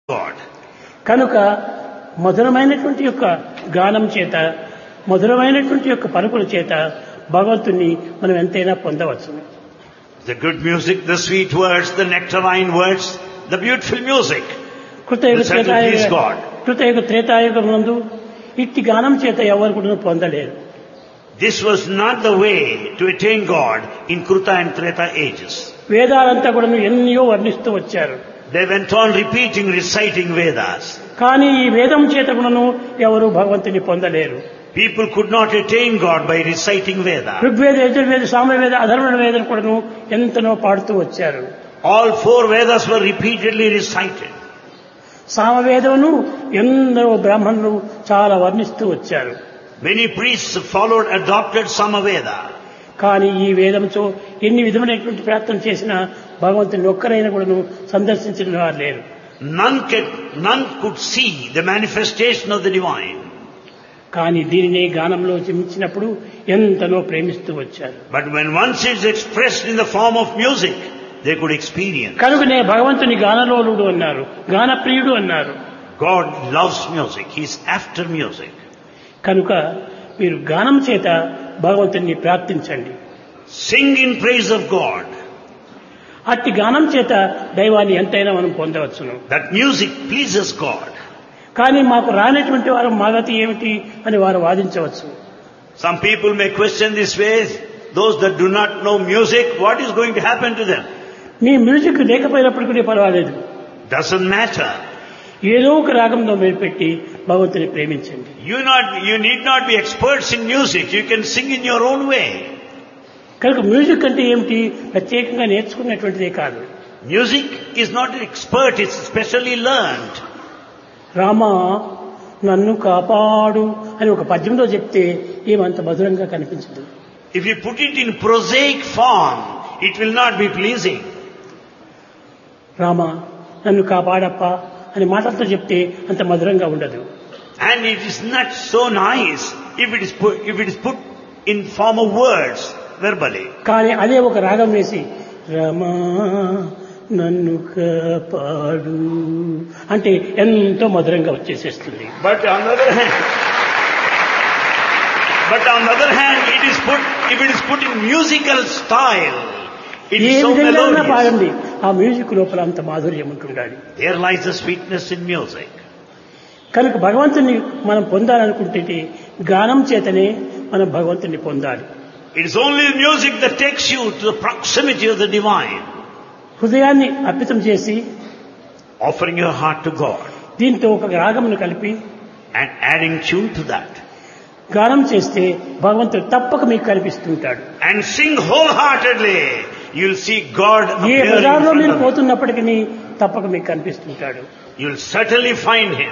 God. కనుక మధురమైనటువంటి యొక్క గానం చేత మధురమైనటువంటి యొక్క పలుకుల చేత భగవంతుణ్ణి మనం ఎంతైనా పొందవచ్చు The good music, the sweet words, the nectarine words, the beautiful music. కృతయుగ The Son త్రేతాయుగ is God. కృతయుగ Treta Yuga నందు ఇట్టి గానం చేత ఎవరు కూడా పొందలేరు This was not the way to attain God in Kruta and Treta ages. వేదాలంతా కూడా ఎన్నో వర్ణిస్తూ వచ్చారు They went on repeating, reciting Vedas. కానీ ఈ వేదం చేత కూడాను ఎవరు భగవంతుని పొందలేరు People could not attain God by reciting Vedas. Rigveda Yajurveda Samaveda అధర్వణ వేదం కూడాను ఎంతనో పాడుతూ వచ్చారు All four Vedas were repeatedly recited. సామవేదమును ఎందరో బ్రాహ్మణులు చాలా వర్ణిస్తూ వచ్చారు Many priests followed, adopted Samaveda. కానీ ఈ వేదంతో ఎన్ని విధమైనటువంటి ప్రయత్నం చేసినా భగవంతుని ఒక్కరైనా కూడాను సందర్శించిన వారు లేరు None, can, none could see the manifestation of the divine. కానీ దీనినే గానంలో చిమించినప్పుడు ఎంతనో ప్రేమిస్తూ వచ్చారు But when once it's expressed in the form of music, they could experience. కనుకనే భగవంతుని గానలోలుడు అన్నారు గానప్రియుడు అన్నారు God loves music. He's after music. కనుక మీరు గానం చేత భగవంతుని ప్రార్థించండి Sing in praise of God. అట్టి గానం చేత దైవాన్ని ఎంతైనా మనం పొందవచ్చును That music pleases God. కానీ మాకు రానటువంటి వారు మాగతి ఏమిటి అని వారు వాదించవచ్చు Some people may question this way. Those that do not know music, what is going to happen to them? మీ మ్యూజిక్ లేకపోయినప్పటికీ పర్వాలేదు Doesn't matter. ఏదో ఒక రాగంలో మీరు పెట్టి భగవంతుని ప్రేమించండి You not, you need not be experts in music. You can sing in your own way. కనుక మ్యూజిక్ అంటే ఏమిటి ప్రత్యేకంగా నేర్చుకున్నటువంటిదే కాదు Music is not expert, it's specially learned. Rama నన్ను కాపాడు అని ఒక పద్యంలో చెప్తే ఏమంత మధురంగా కనిపించదు If you put it in prosaic form, it will not be pleasing. Rama నన్ను కాపాడప్ప అని మాటలతో చెప్తే అంత మధురంగా ఉండదు And it is not so nice if it is put, if it is put in form of words, verbally. కానీ అదే ఒక రాగం వేసి రమా నన్ను కాపాడు అంటే ఎంతో మధురంగా వచ్చేసేస్తుంది But on the other hand, but on the other hand, it is put, if it is put in musical style, it A is so విధంగా melodious. పాడండి ఆ మ్యూజిక్ లోపల అంత మాధుర్యం ఉంటుండాలి There lies the sweetness in music. కనుక భగవంతుని మనం పొందాలనుకుంటే గానం చేతనే మనం భగవంతుని పొందాలి It is only the music that takes you to the proximity of the divine, హృదయాన్ని అర్పితం చేసి offering your heart to God దీంతో ఒక రాగమును కలిపి and adding tune to that. గానం చేస్తే భగవంతుడు తప్పక మీకు కనిపిస్తుంటాడు And sing wholeheartedly. You'll see God A appear in బజార్లో front మీరు of you. పోతున్నప్పటికీ తప్పక మీకు కనిపిస్తుంటాడు You'll certainly find Him.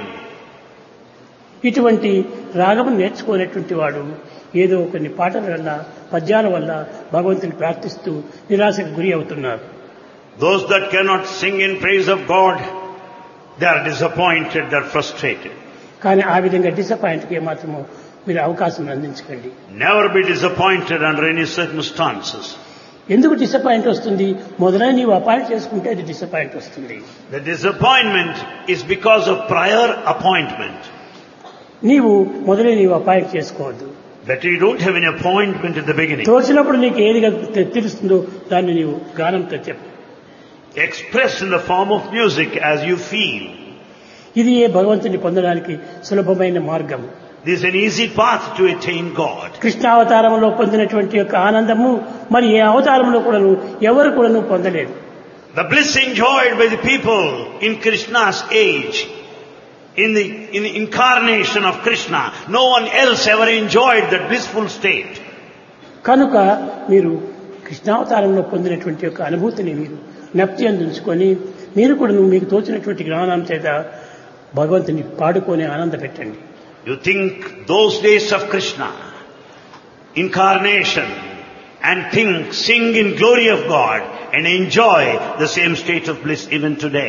ఇటువంటి రాగము నేర్చుకునేటువంటి వాడు ఏదో కొన్ని పాటల వల్ల పద్యాల వల్ల భగవంతుని ప్రార్థిస్తూ నిరాశకు గురి అవుతున్నారు Those that cannot sing in praise of God, they are disappointed, they are frustrated. కానీ ఆ విధంగా డిసప్పాయింట్కి ఏమాత్రము మీరు అవకాశం అందించకండి Never be disappointed under any circumstances. ఎందుకు డిసప్పాయింట్ వస్తుంది మొదలై నీవు అపాయింట్ చేసుకుంటే అది డిసప్పాయింట్ వస్తుంది The disappointment is because of prior appointment. నీవు మొదలై నీవు అపాయింట్ చేసుకోవద్దు That you don't have an appointment at the beginning. తోచినప్పుడు నీకు ఏది తె- తెలుస్తుందో దాన్ని నీవు గానంతో చెప్పు Express in the form of music as you feel. ఇది ఏ భగవంతుని పొందడానికి సులభమైన మార్గం This is an easy path to attain God. కృష్ణావతారంలో పొందినటువంటి యొక్క ఆనందము మరి ఏ అవతారంలో కూడాను ఎవరు కూడాను పొందలేదు The bliss enjoyed by the people in Krishna's age, in the, in the incarnation of Krishna, no one else ever enjoyed that blissful state. కనుక మీరు కృష్ణావతారంలో పొందినటువంటి యొక్క అనుభూతిని మీరు జ్ఞప్తి అందించుకొని మీరు కూడా మీకు తోచినటువంటి జ్ఞానం చేత భగవంతుని పాడుకొని ఆనంద పెట్టండి You think those days of Krishna, incarnation, and think, sing in glory of God, and enjoy the same state of bliss even today.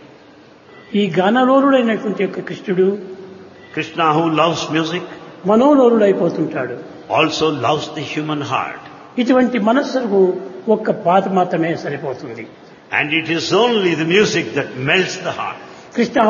ఈ గానలోరుడైనటువంటి యొక్క కృష్ణుడు Krishna who loves music మనోలోరుడైపోతుంటాడు also loves the human heart. ఇటువంటి మనస్సుకు ఒక్క పాత మాత్రమే సరిపోతుంది And it is only the music that melts the heart. Krishna